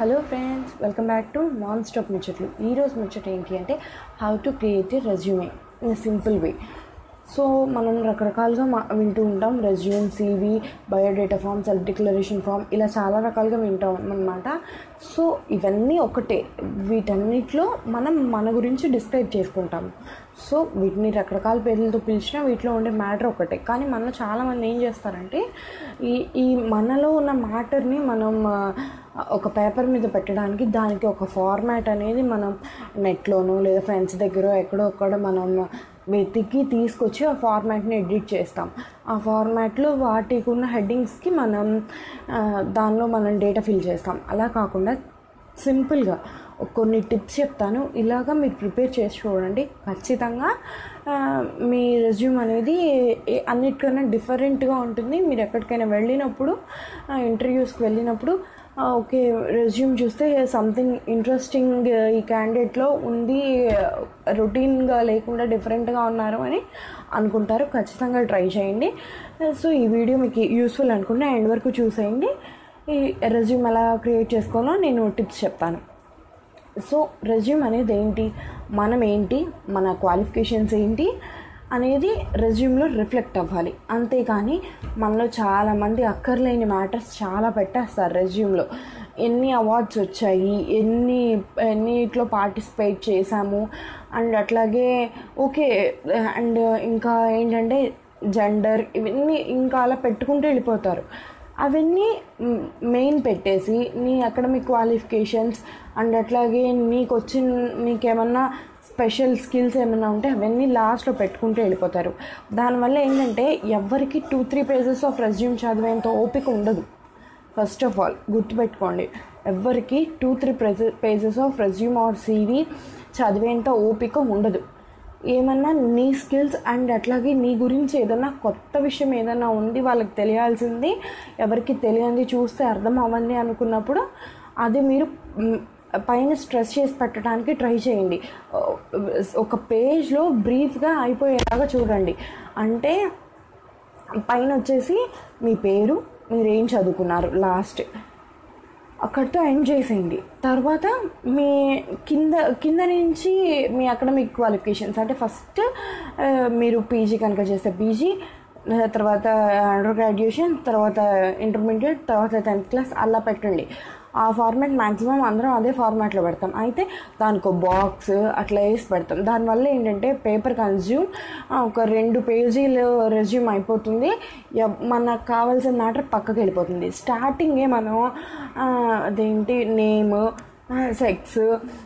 hello friends welcome back to nonstop ముచ్చట్లు ఈరోజు ముచ్చట ఏంటి అంటే how to create a resume in simple way so మనం రకరకాలుగా మా వింటూ ఉంటాం resume CV biodata form self declaration form ఇలా చాలా రకాలుగా వింటాం అనమాట సో ఇవన్నీ ఒకటే వీటన్నిటిలో మనం మన గురించి డిస్క్రైబ్ చేసుకుంటాం సో వీటిని రకరకాల పేర్లతో పిలిచినా వీటిలో ఉండే మ్యాటర్ ఒకటే కానీ మనలో చాలామంది ఏం చేస్తారంటే ఈ ఈ మనలో ఉన్న మ్యాటర్ని మనం ఆ, ఒక పేపర్ మీద పెట్టడానికి దానికి ఒక ఫార్మాట్ అనేది మనం నెట్లోనో లేదా ఫ్రెండ్స్ దగ్గర ఎక్కడో అక్కడ మనం వెతికి తీసుకొచ్చి ఆ ఫార్మాట్ని ఎడిట్ చేస్తాం ఆ ఫార్మాట్లో వాటికి ఉన్న హెడ్డింగ్స్కి మనం ఆ, దానిలో మనం డేటా ఫిల్ చేస్తాం అలా కాకుండా సింపుల్గా కొన్ని టిప్స్ చెప్తాను ఇలాగా మీరు ప్రిపేర్ చేసి చూడండి ఖచ్చితంగా ఆ, మీ రెజ్యూమ్ అనేది ఏ- అన్నిటికన్నా డిఫరెంట్గా ఉంటుంది మీరు ఎక్కడికైనా వెళ్ళినప్పుడు ఇంటర్వ్యూస్కి వెళ్ళినప్పుడు ఆ, ఓకే రెజ్యూమ్ చూస్తే సంథింగ్ ఇంట్రెస్టింగ్ ఈ క్యాండిడేట్లో ఉంది రొటీన్గా లేకుండా డిఫరెంట్గా ఉన్నారు అని అనుకుంటారు ఖచ్చితంగా ట్రై చేయండి సో ఈ వీడియో మీకు యూస్ఫుల్ అనుకుంటే ఎండ్ వరకు చూసేయండి ఈ రెజ్యూమ్ ఎలా క్రియేట్ చేసుకోవాలో నేను టిప్స్ చెప్తాను సో రెజ్యూమ్ అనేది ఏంటి మనం ఏంటి మన క్వాలిఫికేషన్స్ ఏంటి అనేది రెజ్యూమ్లో రిఫ్లెక్ట్ అవ్వాలి అంతేకాని మనలో చాలామంది అక్కర్లేని మ్యాటర్స్ చాలా పెట్టేస్తారు రెజ్యూమ్లో ఎన్ని అవార్డ్స్ వచ్చాయి ఎన్ని ఎన్నిట్లో పార్టిసిపేట్ చేశాము అండ్ అట్లాగే ఓకే అండ్ ఇంకా ఏంటంటే జెండర్ ఇవన్నీ ఇంకా అలా పెట్టుకుంటూ వెళ్ళిపోతారు అవన్నీ మెయిన్ పెట్టేసి నీ అకాడమిక్ క్వాలిఫికేషన్స్ అండ్ అట్లాగే నీకు వచ్చిన నీకేమన్నా స్పెషల్ స్కిల్స్ ఏమైనా ఉంటే అవన్నీ లాస్ట్లో పెట్టుకుంటూ వెళ్ళిపోతారు దానివల్ల ఏంటంటే ఎవరికి two three pages of resume చదివేంత ఓపిక ఉండదు ఫస్ట్ ఆఫ్ ఆల్ గుర్తుపెట్టుకోండి ఎవరికి two three pages of resume or CV చదివేంత ఓపిక ఉండదు ఏమన్నా నీ స్కిల్స్ అండ్ అట్లాగే నీ గురించి ఏదన్నా కొత్త విషయం ఏదన్నా ఉంది వాళ్ళకి తెలియాల్సింది ఎవరికి తెలియంది చూస్తే అర్థం అవ్వండి అనుకున్నప్పుడు అది మీరు మ్, పైన స్ట్రెస్ చేసి పెట్టడానికి ట్రై చేయండి ఒక పేజ్లో బ్రీఫ్గా అయిపోయేలాగా చూడండి అంటే పైన వచ్చేసి మీ పేరు మీరు ఏం చదువుకున్నారు లాస్ట్ అక్కడితో ఎండ్ చేసేయండి తర్వాత మీ కింద కింద నుంచి మీ అకాడమిక్ క్వాలిఫికేషన్స్ అంటే ఫస్ట్ మీరు పీజీ కనుక చేస్తే పీజీ తర్వాత అండర్ గ్రాడ్యుయేషన్ తర్వాత ఇంటర్మీడియట్ తర్వాత టెన్త్ క్లాస్ అలా పెట్టండి ఆ ఫార్మాట్ మ్యాక్సిమం అందరం అదే ఫార్మాట్లో పెడతాం అయితే దానికి ఒక బాక్స్ అట్లా వేసి పెడతాం దానివల్ల ఏంటంటే పేపర్ కన్జ్యూమ్ ఒక రెండు పేజీలు రెజ్యూమ్ అయిపోతుంది ఎవ్- మనకు కావాల్సిన మ్యాటర్ పక్కకి వెళ్ళిపోతుంది స్టార్టింగే మనం ఆ, అదేంటి నేమ్ సెక్స్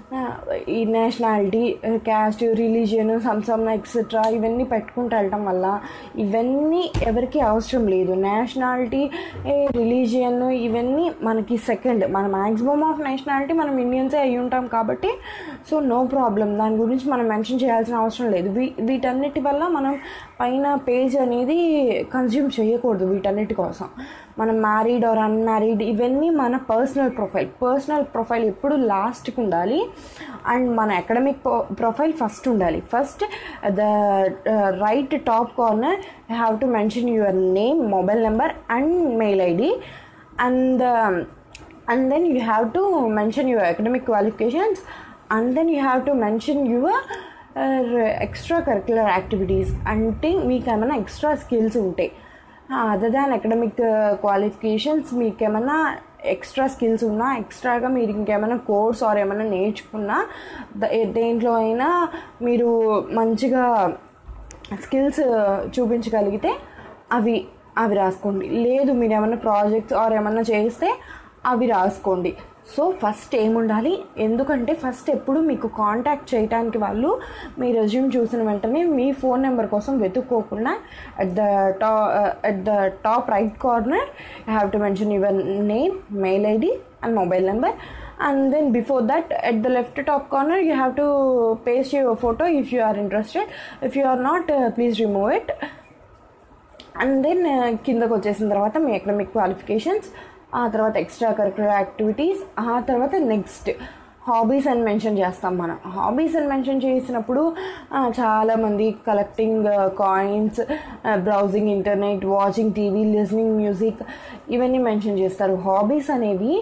ఈ నేషనాలిటీ క్యాస్ట్ రిలీజియన్ సంసమ్ ఎక్సెట్రా ఇవన్నీ పెట్టుకుంటూ వెళ్ళటం వల్ల ఇవన్నీ ఎవరికి అవసరం లేదు నేషనాలిటీ రిలీజియన్ ఇవన్నీ మనకి సెకండ్ మన మ్యాక్సిమం ఆఫ్ నేషనాలిటీ మనం ఇండియన్సే అయి ఉంటాం కాబట్టి సో నో ప్రాబ్లం దాని గురించి మనం మెన్షన్ చేయాల్సిన అవసరం లేదు వీ వీటన్నిటి వల్ల మనం పైన పేజ్ అనేది కన్జ్యూమ్ చేయకూడదు వీటన్నిటి కోసం మనం మ్యారీడ్ ఆర్ అన్మ్యారీడ్ ఇవన్నీ మన పర్సనల్ ప్రొఫైల్ పర్సనల్ ప్రొఫైల్ ఎప్పుడు లాస్ట్కి ఉండాలి అండ్ మన అకాడమిక్ ప్రొఫైల్ ఫస్ట్ ఉండాలి first the right top corner have to mention your name mobile number and mail ID and and then you have to mention your academic qualifications and then you have to mention your extra curricular activities అంటే మీకు ఏమైనా extra skills ఉంటాయి other than academic qualifications మీకు ఏమైనా extra skills ఉన్నా ఎక్స్ట్రాగా మీరు ఇంకేమైనా కోర్స్ ఆర్ ఏమైనా నేర్చుకున్నా ద- దేంట్లో అయినా మీరు మంచిగా స్కిల్స్ చూపించగలిగితే అవి అవి రాసుకోండి లేదు మీరు ఏమైనా ప్రాజెక్ట్స్ ఆర్ ఏమైనా చేస్తే అవి రాసుకోండి సో ఫస్ట్ ఏముండాలి ఎందుకంటే ఫస్ట్ ఎప్పుడు మీకు కాంటాక్ట్ చేయడానికి వాళ్ళు మీ రెజ్యూమ్ చూసిన వెంటనే మీ ఫోన్ నెంబర్ కోసం వెతుక్కోకుండా అట్ ద టా at the top right corner you have to mention your name mail ID and mobile number and then before that at the left top corner you have to paste your photo if you are interested if you are not uh, please remove it and then కిందకు వచ్చేసిన తర్వాత మీ economic qualifications ఆ తర్వాత extra curricular activities ఆ తర్వాత next hobbies అని mention చేస్తాం మనం హాబీస్ అని మెన్షన్ చేసినప్పుడు ఆ, చాలామంది collecting coins browsing internet watching TV listening music ఇవన్నీ మెన్షన్ చేస్తారు హాబీస్ అనేవి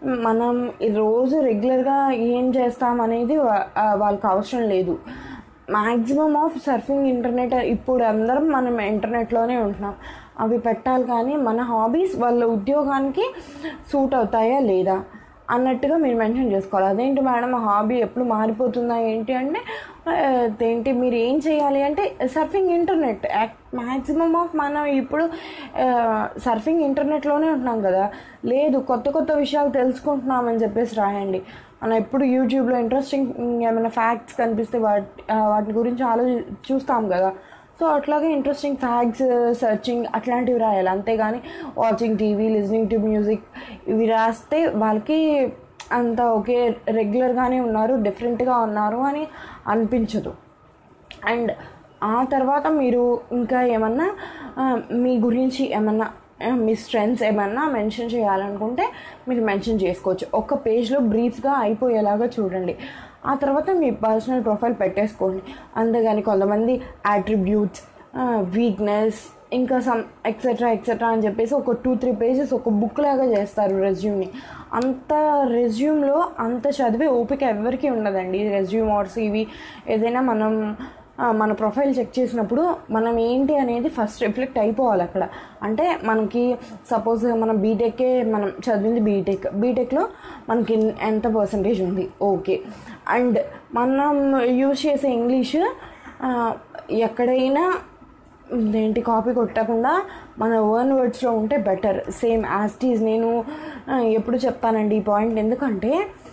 మనం ఈ రోజు రెగ్యులర్గా ఏం చేస్తాం అనేది వా- ఆ, వాళ్ళకి అవసరం లేదు మ్యాక్సిమం ఆఫ్ సర్ఫింగ్ ఇంటర్నెట్ ఇప్పుడు అందరం మనం ఇంటర్నెట్లోనే ఉంటున్నాం అవి పెట్టాలి కానీ మన హాబీస్ వాళ్ళ ఉద్యోగానికి సూట్ అవుతాయా లేదా అన్నట్టుగా మీరు మెన్షన్ చేసుకోవాలి అదేంటి మేడం హాబీ ఎప్పుడు మారిపోతుందా ఏంటి అంటే ఆ, ఏంటి మీరు ఏం చేయాలి అంటే సర్ఫింగ్ ఇంటర్నెట్ మ్యాక్సిమం ఆఫ్ మనం ఇప్పుడు సర్ఫింగ్ ఇంటర్నెట్లోనే ఉంటున్నాం కదా లేదు కొత్త కొత్త విషయాలు తెలుసుకుంటున్నామని చెప్పేసి రాయండి మనం ఎప్పుడు యూట్యూబ్లో ఇంట్రెస్టింగ్ ఏమైనా ఫ్యాక్ట్స్ కనిపిస్తే వాటి ఆ, వాటి గురించి ఆలోచి చూస్తాం కదా సో అట్లాగే ఇంట్రెస్టింగ్ ఫ్యాక్ట్స్ సెర్చింగ్ అట్లాంటివి రాయాలి అంతేగాని watching TV listening to music ఇవి రాస్తే వాళ్ళకి అంత ఒకే రెగ్యులర్గానే ఉన్నారు డిఫరెంట్గా ఉన్నారు అని అనిపించదు అండ్ ఆ తర్వాత మీరు ఇంకా ఏమన్నా ఆ, మీ గురించి ఏమన్నా ఆ, మీ స్ట్రెంగ్స్ ఏమన్నా మెన్షన్ చేయాలనుకుంటే మీరు మెన్షన్ చేసుకోవచ్చు ఒక పేజ్లో బ్రీఫ్గా అయిపోయేలాగా చూడండి ఆ తర్వాత మీ పర్సనల్ ప్రొఫైల్ పెట్టేసుకోండి అంతేగాని కొంతమంది యాట్రిబ్యూట్స్ వీక్నెస్ ఇంకా సమ్ ఎక్సెట్రా ఎక్సెట్రా అని చెప్పేసి ఒక టూ త్రీ పేజెస్ ఒక బుక్ లాగా చేస్తారు రెజ్యూమ్ని అంత రెజ్యూమ్లో అంత చదివే ఓపిక ఎవరికీ ఉండదండి రెజ్యూమ్ ఆర్ సివి ఏదైనా మనం ఆ, మన ప్రొఫైల్ చెక్ చేసినప్పుడు మనం ఏంటి అనేది ఫస్ట్ రిఫ్లెక్ట్ అయిపోవాలి అక్కడ అంటే మనకి సపోజ్ మనం బీటెక్కే మనం చదివింది బీటెక్ బీటెక్లో మనకి ఎంత పర్సంటేజ్ ఉంది ఓకే అండ్ మనం యూజ్ చేసే ఇంగ్లీష్ ఆ, ఎక్కడైనా ఏంటి కాపీ కొట్టకుండా మన ఓన్ వర్డ్స్లో ఉంటే బెటర్ సేమ్ యాస్టీజ్ నేను ఆ, ఎప్పుడు చెప్తానండి ఈ పాయింట్ ఎందుకంటే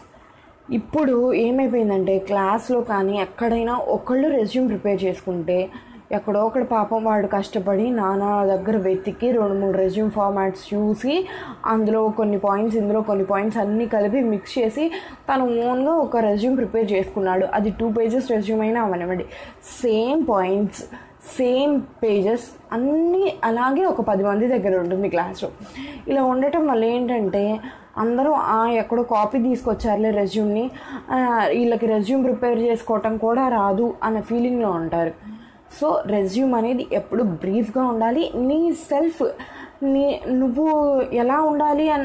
ఇప్పుడు ఏమైపోయిందంటే క్లాస్లో కానీ ఎక్కడైనా ఒకళ్ళు రెజ్యూమ్ ప్రిపేర్ చేసుకుంటే ఎక్కడో ఒకడు పాపం వాడు కష్టపడి నానా దగ్గర వెతికి రెండు మూడు రెజ్యూమ్ ఫార్మాట్స్ చూసి అందులో కొన్ని పాయింట్స్ ఇందులో కొన్ని పాయింట్స్ అన్నీ కలిపి మిక్స్ చేసి తను ఓన్గా ఒక రెజ్యూమ్ ప్రిపేర్ చేసుకున్నాడు అది టూ పేజెస్ రెజ్యూమ్ అయినా అవనివ్వండి సేమ్ పాయింట్స్ సేమ్ పేజెస్ అన్నీ అలాగే ఒక పది మంది దగ్గర ఉంటుంది క్లాస్లో ఇలా ఉండటం వల్ల ఏంటంటే అందరూ "ఆ, ఎక్కడో కాపీ తీసుకొచ్చారులే రెజ్యూమ్ని వీళ్ళకి రెజ్యూమ్ ప్రిపేర్ చేసుకోవటం కూడా రాదు అన్న ఫీలింగ్లో ఉంటారు సో రెజ్యూమ్ అనేది ఎప్పుడు బ్రీఫ్గా ఉండాలి నీ సెల్ఫ్ నీ నువ్వు ఎలా ఉండాలి అన్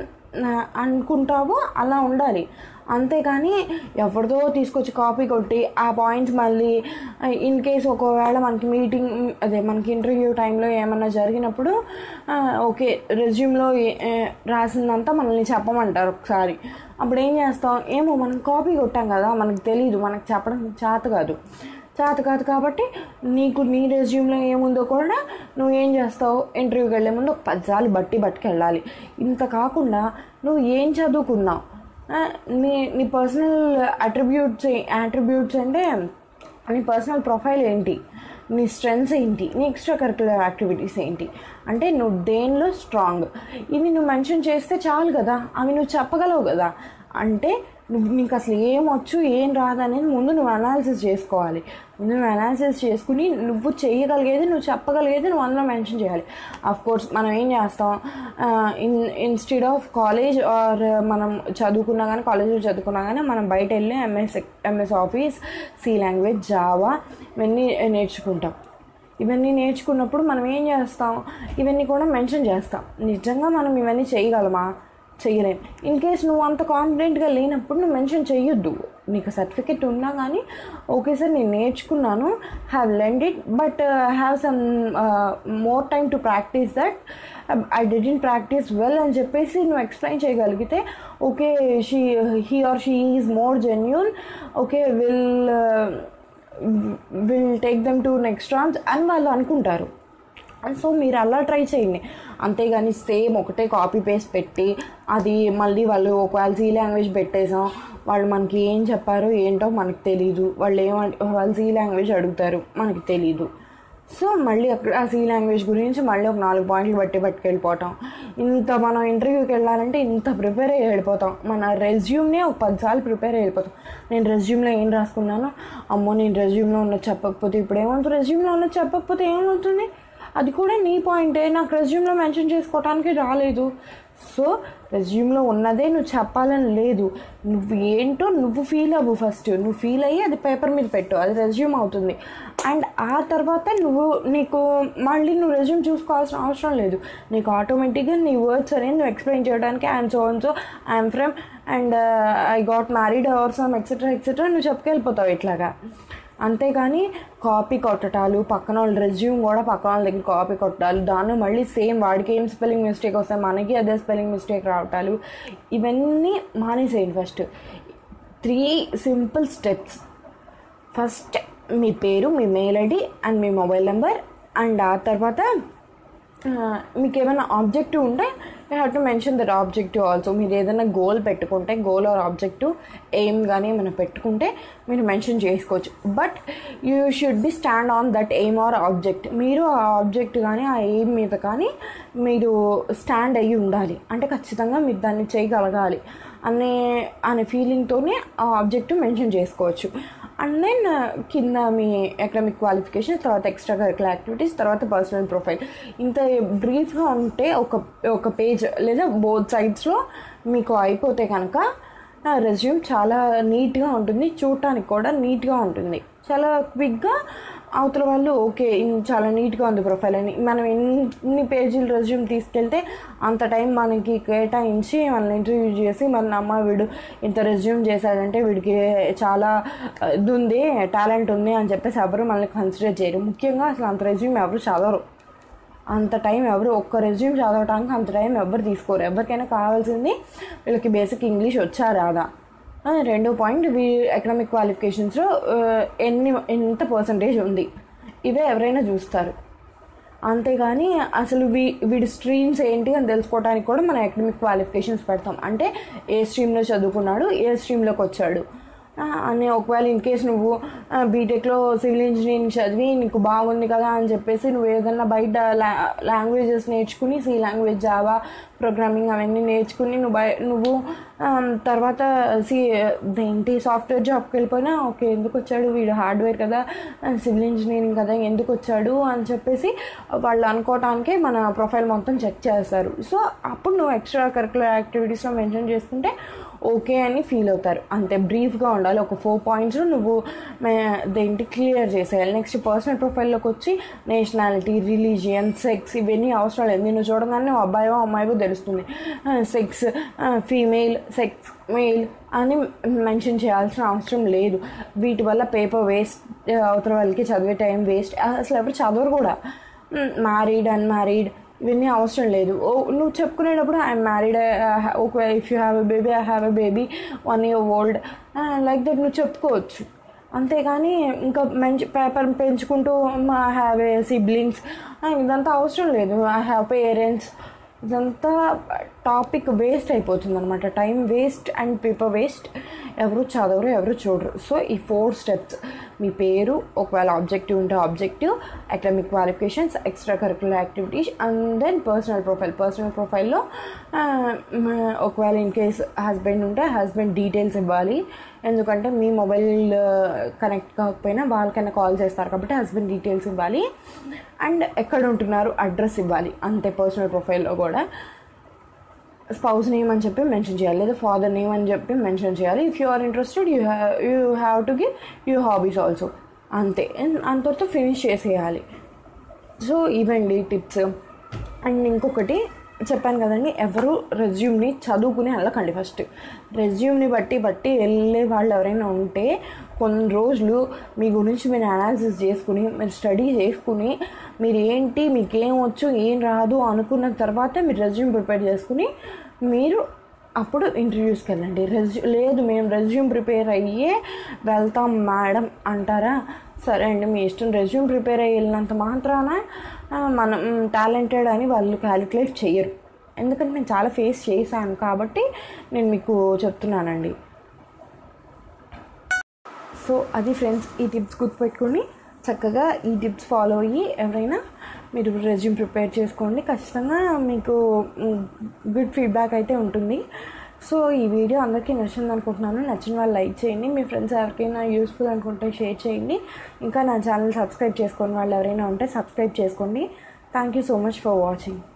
అనుకుంటావో అలా ఉండాలి అంతేగాని ఎవరిదో తీసుకొచ్చి కాపీ కొట్టి ఆ పాయింట్స్ మళ్ళీ ఇన్ కేస్ ఒకవేళ మనకి మీటింగ్ అదే మనకి ఇంటర్వ్యూ టైంలో ఏమన్నా జరిగినప్పుడు ఆ, ఓకే రెజ్యూమ్లో రాసిందంతా మనల్ని చెప్పమంటారు ఒకసారి అప్పుడు ఏం చేస్తాం ఏమో మనం కాపీ కొట్టాం కదా మనకు తెలియదు మనకు చెప్పడం చేత కాదు చేత కాదు కాబట్టి నీకు నీ రెజ్యూమ్లో ఏముందో కూడా నువ్వు ఏం చేస్తావు ఇంటర్వ్యూకి వెళ్ళే ముందు ఒక పదిసార్లు బట్టి పట్టుకెళ్ళాలి ఇంత కాకుండా నువ్వు ఏం చదువుకున్నావు ఆ, నీ నీ పర్సనల్ అట్రిబ్యూట్స్ అట్రిబ్యూట్స్ అంటే నీ పర్సనల్ ప్రొఫైల్ ఏంటి నీ స్ట్రెంగ్స్ ఏంటి నీ ఎక్స్ట్రా కరికులర్ యాక్టివిటీస్ ఏంటి అంటే నువ్వు దేనిలో స్ట్రాంగ్ ఇవి నువ్వు మెన్షన్ చేస్తే చాలు కదా అవి నువ్వు చెప్పగలవు కదా అంటే నువ్వు నీకు అసలు ఏం వచ్చు ఏం రాదనేది ముందు నువ్వు అనాలిసిస్ చేసుకోవాలి ముందు నువ్వు అనాలిసిస్ చేసుకుని నువ్వు చేయగలిగేది నువ్వు చెప్పగలిగేది నువ్వు అందులో మెన్షన్ చేయాలి అఫ్ కోర్స్ మనం ఏం చేస్తాం in instead of college or మనం చదువుకున్నా కానీ కాలేజ్లో చదువుకున్నా కానీ మనం బయట వెళ్ళి MS MS office C language Java ఇవన్నీ నేర్చుకుంటాం ఇవన్నీ నేర్చుకున్నప్పుడు మనం ఏం చేస్తాం ఇవన్నీ కూడా మెన్షన్ చేస్తాం నిజంగా మనం ఇవన్నీ చేయగలమా చెయ్యలేం ఇన్ కేస్ నువ్వు అంత కాన్ఫిడెంట్గా లేనప్పుడు నువ్వు మెన్షన్ చెయ్యొద్దు నీకు సర్టిఫికెట్ ఉన్నా కానీ ఓకే సార్ నేను నేర్చుకున్నాను have lend it but have some more time to practise that I didn't practise well అని చెప్పేసి నువ్వు ఎక్స్ప్లెయిన్ చేయగలిగితే okay she he or she is more genuine okay will will take them to next rounds అని వాళ్ళు అనుకుంటారు so మీరు అలా try చేయండి అంతేగాని సేమ్ ఒకటే కాపీ పేస్ట్ పెట్టి అది మళ్ళీ వాళ్ళు ఒకవేళ సీ లాంగ్వేజ్ పెట్టేసాం వాళ్ళు మనకి ఏం చెప్పారో ఏంటో మనకు తెలీదు వాళ్ళు ఏం వాళ్ళు సీ లాంగ్వేజ్ అడుగుతారు మనకి తెలీదు సో మళ్ళీ అక్కడ ఆ సీ లాంగ్వేజ్ గురించి మళ్ళీ ఒక నాలుగు పాయింట్లు బట్టి పట్టుకెళ్ళిపోవటం ఇంత మనం ఇంటర్వ్యూకి వెళ్ళాలంటే ఇంత ప్రిపేర్ అయ్యి వెళ్ళిపోతాం మన రెజ్యూమ్నే ఒక పదిసార్లు ప్రిపేర్ అయ్యి వెళ్ళిపోతాం నేను రెజ్యూమ్లో ఏం రాసుకున్నాను అమ్మో నేను రెజ్యూమ్లో ఉన్నది చెప్పకపోతే ఇప్పుడు ఏమవుతుంది రెజ్యూమ్లో ఉన్నది చెప్పకపోతే ఏమవుతుంది అది కూడా నీ పాయింటే నాకు రెజ్యూమ్లో మెన్షన్ చేసుకోవడానికి రాలేదు సో రెజ్యూమ్లో ఉన్నదే నువ్వు చెప్పాలని లేదు నువ్వు ఏంటో నువ్వు ఫీల్ అవ్వు ఫస్ట్ నువ్వు ఫీల్ అయ్యి అది పేపర్ మీద పెట్టు అది రెజ్యూమ్ అవుతుంది అండ్ ఆ తర్వాత నువ్వు నీకు మళ్ళీ నువ్వు రెజ్యూమ్ చూసుకోవాల్సిన అవసరం లేదు నీకు ఆటోమేటిక్గా నీ వర్డ్స్ అనేది నువ్వు ఎక్స్ప్లెయిన్ చేయడానికి and so and so I'm from and I got married our some etcetera etcetera నువ్వు చెప్పుకెళ్ళిపోతావు ఇట్లాగా అంతేగాని కాపీ కొట్టడాలు పక్కన వాళ్ళ రెజ్యూమ్ కూడా పక్కన వాళ్ళ దగ్గర కాపీ కొట్టాలి దాన్ని మళ్ళీ సేమ్ వాడికి ఏం స్పెల్లింగ్ మిస్టేక్ వస్తాయి మనకి అదే స్పెల్లింగ్ మిస్టేక్ రావటాలు ఇవన్నీ మానేసేయండి first three simple steps first మీ పేరు మీ మెయిల్ ఐడి అండ్ మీ మొబైల్ నెంబర్ అండ్ ఆ తర్వాత మీకు ఏమైనా ఆబ్జెక్టివ్ ఉంటే you have to mention that objective also మీరు ఏదైనా గోల్ పెట్టుకుంటే గోల్ ఆర్ ఆబ్జెక్టివ్ ఎయిమ్ కానీ ఏమైనా పెట్టుకుంటే మీరు మెన్షన్ చేసుకోవచ్చు but you should be stand on that aim or object మీరు ఆ ఆబ్జెక్ట్ కానీ ఆ ఎయిమ్ మీద కానీ మీరు స్టాండ్ అయ్యి ఉండాలి అంటే ఖచ్చితంగా మీరు దాన్ని చేయగలగాలి అనే అనే ఫీలింగ్తోనే ఆ ఆబ్జెక్టివ్ మెన్షన్ చేసుకోవచ్చు అండ్ దెన్ కింద మీ అకాడమిక్ క్వాలిఫికేషన్ తర్వాత ఎక్స్ట్రా కరికులర్ యాక్టివిటీస్ తర్వాత పర్సనల్ ప్రొఫైల్ ఇంత బ్రీఫ్గా ఉంటే ఒక ఒక పేజ్ లేదా బోత్ సైడ్స్లో మీకు అయిపోతే కనుక రెజ్యూమ్ చాలా నీట్గా ఉంటుంది చూడటానికి కూడా నీట్గా ఉంటుంది చాలా క్విక్గా అవతల వాళ్ళు ఓకే ఇన్- చాలా నీట్గా ఉంది ప్రొఫైల్ అని మనం ఎన్ని పేజీలు రెజ్యూమ్ తీసుకెళ్తే అంత టైం మనకి కేటాయించి మనల్ని ఇంటర్వ్యూ చేసి మన అమ్మ వీడు ఇంత రెజ్యూమ్ చేశాడంటే వీడికి చాలా ఆ, ఇది ఉంది టాలెంట్ ఉంది అని చెప్పేసి ఎవరు మనల్ని కన్సిడర్ చేయరు ముఖ్యంగా అసలు అంత రెజ్యూమ్ ఎవరు చదవరు అంత టైం ఎవరు ఒక్క రెజ్యూమ్ చదవడానికి అంత టైం ఎవరు తీసుకోరు ఎవరికైనా కావాల్సింది వీళ్ళకి బేసిక్ ఇంగ్లీష్ వచ్చా రాదా ఆ, రెండో పాయింట్ వీ ఎకనామిక్ క్వాలిఫికేషన్స్లో ఎన్ని ఎంత పర్సంటేజ్ ఉంది ఇవే ఎవరైనా చూస్తారు అంతేగాని అసలు వీ వీడి స్ట్రీమ్స్ ఏంటి అని తెలుసుకోవడానికి కూడా మనం అకాడమిక్ క్వాలిఫికేషన్స్ పెడతాం అంటే ఏ స్ట్రీమ్లో చదువుకున్నాడు ఏ స్ట్రీమ్లోకి వచ్చాడు ఆ, అని ఒకవేళ ఇన్ కేస్ నువ్వు బీటెక్లో సివిల్ ఇంజనీరింగ్ చదివి నీకు బాగుంది కదా అని చెప్పేసి నువ్వు ఏదన్నా బయట లా లాంగ్వేజెస్ నేర్చుకుని సి లాంగ్వేజ్ జావా ప్రోగ్రామింగ్ అవన్నీ నేర్చుకుని నువ్వు బయ నువ్వు ఆ, తర్వాత సి ఏంటి సాఫ్ట్వేర్ జాబ్కి వెళ్ళిపోయినా ఓకే ఎందుకు వచ్చాడు వీడు హార్డ్వేర్ కదా సివిల్ ఇంజనీరింగ్ కదా ఎందుకు వచ్చాడు అని చెప్పేసి వాళ్ళు అనుకోవటానికే మన ప్రొఫైల్ మొత్తం చెక్ చేస్తారు సో అప్పుడు నువ్వు ఎక్స్ట్రా కరికులర్ యాక్టివిటీస్లో మెన్షన్ చేసుకుంటే ఓకే అని ఫీల్ అవుతారు అంతే బ్రీఫ్గా ఉండాలి ఒక ఫోర్ పాయింట్స్ నువ్వు మే- దేంటి క్లియర్ చేసేయాలి నెక్స్ట్ పర్సనల్ ప్రొఫైల్లోకి వచ్చి నేషనాలిటీ రిలీజియన్ సెక్స్ ఇవన్నీ అవసరం లేదు నేను చూడగానే నువ్వు అబ్బాయో అమ్మాయో తెలుస్తుంది సెక్స్ ఫీమేల్ సెక్స్ మెయిల్ అని మెన్షన్ చేయాల్సిన అవసరం లేదు వీటి వల్ల పేపర్ వేస్ట్ అవతల వాళ్ళకి చదివే టైం వేస్ట్ అసలు ఎవరు చదవరు కూడా మ్యారీడ్ అన్మ్యారీడ్ ఇవన్నీ అవసరం లేదు ఓ నువ్వు చెప్పుకునేటప్పుడు I'm married okay if you have a baby I have a baby one year old like that నువ్వు చెప్పుకోవచ్చు అంతేగాని ఇంకా మంచి పేపర్ పెంచుకుంటూ ఐ హ్యావ్ ఏ సిబ్లింగ్స్ ఇదంతా అవసరం లేదు ఐ హ్యావ్ పేరెంట్స్ ఇదంతా టాపిక్ వేస్ట్ అయిపోతుంది అనమాట time waste and paper waste ఎవరు చదవరు ఎవరు చూడరు సో ఈ ఫోర్ స్టెప్స్ మీ పేరు ఒకవేళ ఆబ్జెక్టివ్ ఉంటే objective academic qualifications extra curricular activities and then personal profile personal ప్రొఫైల్లో ఒకవేళ ఇన్ కేస్ హస్బెండ్ ఉంటే హస్బెండ్ డీటెయిల్స్ ఇవ్వాలి ఎందుకంటే మీ మొబైల్ కనెక్ట్ కాకపోయినా వాళ్ళకైనా కాల్ చేస్తారు కాబట్టి హస్బెండ్ డీటెయిల్స్ ఇవ్వాలి అండ్ ఎక్కడ ఉంటున్నారు అడ్రస్ ఇవ్వాలి అంతే పర్సనల్ ప్రొఫైల్లో కూడా స్పౌస్ నేమ్ అని చెప్పి మెన్షన్ చేయాలి లేదా ఫాదర్ నేమ్ అని చెప్పి మెన్షన్ చేయాలి if you are interested you have you have to give you hobbies also అంతే అంతవరకు ఫినిష్ చేసేయాలి సో ఇవండి టిప్స్ అండ్ ఇంకొకటి చెప్పాను కదండి ఎవరు రెజ్యూమ్ని చదువుకుని వెళ్ళకండి ఫస్ట్ రెజ్యూమ్ని బట్టి బట్టి వెళ్ళే వాళ్ళు ఎవరైనా ఉంటే కొన్ని రోజులు మీ గురించి మీరు అనాలిసిస్ చేసుకుని మీరు స్టడీ చేసుకుని మీరు ఏంటి మీకు ఏం వచ్చు ఏం రాదు అనుకున్న తర్వాత మీరు రెజ్యూమ్ ప్రిపేర్ చేసుకుని మీరు అప్పుడు ఇంటర్వ్యూస్కి వెళ్ళండి రెజ్యూ లేదు మేము రెజ్యూమ్ ప్రిపేర్ అయ్యే వెళ్తాం మేడం అంటారా సరే అండి మీ ఇష్టం రెజ్యూమ్ ప్రిపేర్ అయ్యి వెళ్ళినంత మాత్రాన ఆ, మనం టాలెంటెడ్ అని వాళ్ళు క్యాలిక్యులేట్ చేయరు ఎందుకంటే నేను చాలా ఫేస్ చేశాను కాబట్టి నేను మీకు చెప్తున్నానండి సో అది ఫ్రెండ్స్ ఈ టిప్స్ గుర్తుపెట్టుకొని చక్కగా ఈ టిప్స్ ఫాలో అయ్యి ఎవరైనా మీరు రెజ్యూమ్ ప్రిపేర్ చేసుకోండి ఖచ్చితంగా మీకు గుడ్ ఫీడ్బ్యాక్ అయితే ఉంటుంది సో ఈ వీడియో అందరికీ నచ్చింది అనుకుంటున్నాను నచ్చిన వాళ్ళు లైక్ చేయండి మీ ఫ్రెండ్స్ ఎవరికైనా యూస్ఫుల్ అనుకుంటే షేర్ చేయండి ఇంకా నా ఛానల్ సబ్స్క్రైబ్ చేసుకుని వాళ్ళు ఎవరైనా ఉంటే సబ్స్క్రైబ్ చేసుకోండి thank you so much for watching